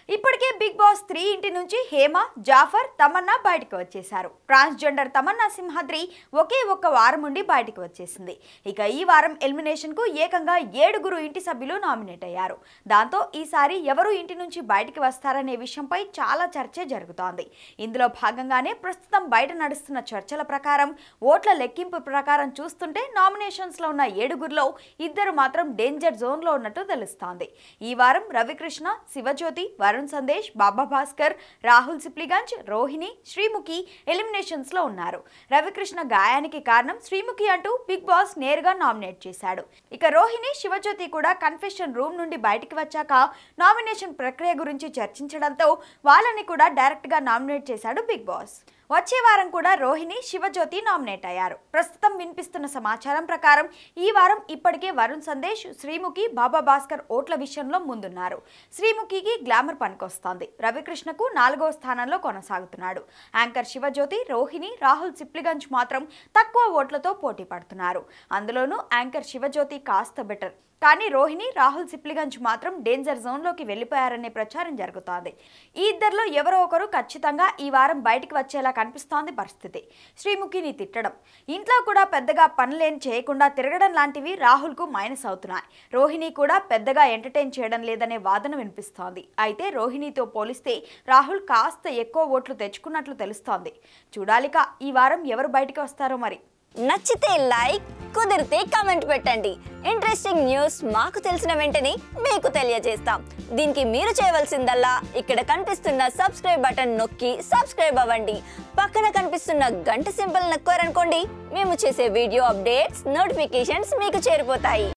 ఇప్పటికే big boss three ఇంటి నుంచి హేమ జాఫర్ తమన్నా బయటకు వచ్చేశారు ట్రాన్స్జెండర్ తమన్నా సింహాద్రి ఒకే ఒక్క వారం ఉండి బయటకు వచ్చేసింది ఇక ఈ వారం ఎలిమినేషన్ కు ఏకంగా ఏడుగురు ఇంటి సభ్యులు నామినేట్ అయ్యారు దాంతో ఈసారి ఎవరు ఇంటి నుంచి బయటికి వస్తారనే విషయంపై చాలా చర్చ జరుగుతోంది ఇందులో భాగంగానే ప్రస్తుతం బయట నడుస్తున్న చర్చల ప్రకారం ఓట్ల లెక్కింపు ప్రకారం చూస్తుంటే నామినేషన్స్ లో ఉన్న ఏడుగురిలో ఇద్దరు మాత్రం డేంజర్ జోన్ లో ఉన్నట్టు తెలుస్తోంది ఈ వారం రవికృష్ణ శివజ్యోతి వరుణ్ సందేశ్ బాబా భాస్కర్ రాహుల్ సిప్లిగంజ్ రోహిణి శ్రీముఖి ఎలిమినేషన్స్ లో ఉన్నారు రవికృష్ణ గాయానికి కారణం శ్రీముఖి అంటూ బిగ్ బాస్ నేరుగా నామినేట్ చేశాడు ఇక రోహిణి శివజ్యోతి కూడా కన్ఫెషన్ రూమ్ నుండి బయటికి వచ్చాక నామినేషన్ ప్రక్రియ గురించి చర్చించడంతో వాళ్ళని కూడా డైరెక్ట్ గా నామినేట్ చేశాడు బిగ్ బాస్ వచ్చే వారం కూడా రోహిణి శివజ్యోతి నామినేట్ అయ్యారు ప్రస్తుతం వినిపిస్తున్న సమాచారం ప్రకారం ఈ వారం ఇప్పటికే వరుణ్ సందేశ్ శ్రీముఖి బాబా భాస్కర్ ఓట్ల విషయంలో ముందున్నారు శ్రీముఖికి గ్లామర్ పనికొస్తోంది రవికృష్ణకు నాలుగో స్థానంలో కొనసాగుతున్నాడు యాంకర్ శివజ్యోతి రోహిణి రాహుల్ సిప్లిగంజ్ మాత్రం తక్కువ ఓట్లతో పోటీ పడుతున్నారు అందులోనూ యాంకర్ శివజ్యోతి కాస్త బెటర్ కానీ రోహిణి రాహుల్ సిప్లిగంజ్ మాత్రం డేంజర్ జోన్లోకి వెళ్ళిపోయారనే ప్రచారం జరుగుతోంది ఈ ఇద్దరిలో ఎవరో ఒకరు ఖచ్చితంగా ఈ వారం బయటికి వచ్చేలా కనిపిస్తోంది పరిస్థితి శ్రీముఖిని తిట్టడం ఇంట్లో కూడా పెద్దగా పనులేం చేయకుండా తిరగడం లాంటివి రాహుల్కు మైనస్ అవుతున్నాయి రోహిణి కూడా పెద్దగా ఎంటర్టైన్ చేయడం లేదనే వాదన వినిపిస్తోంది అయితే రోహిణితో పోలిస్తే రాహుల్ కాస్త ఎక్కువ ఓట్లు తెచ్చుకున్నట్లు తెలుస్తోంది చూడాలిక ఈ వారం ఎవరు బయటికి వస్తారో మరి నచ్చితే లైక్ కుదిరితే కమెంట్ పెట్టండి ఇంట్రెస్టింగ్ న్యూస్ మాకు తెలిసిన వెంటనే మీకు తెలియజేస్తాం దీనికి మీరు చేయవలసిందల్లా ఇక్కడ కనిపిస్తున్న సబ్స్క్రైబ్ బటన్ నొక్కి సబ్స్క్రైబ్ అవ్వండి పక్కన కనిపిస్తున్న గంట సింబల్ నొక్కారనుకోండి మేము చేసే వీడియో అప్డేట్స్ నోటిఫికేషన్స్ మీకు చేరిపోతాయి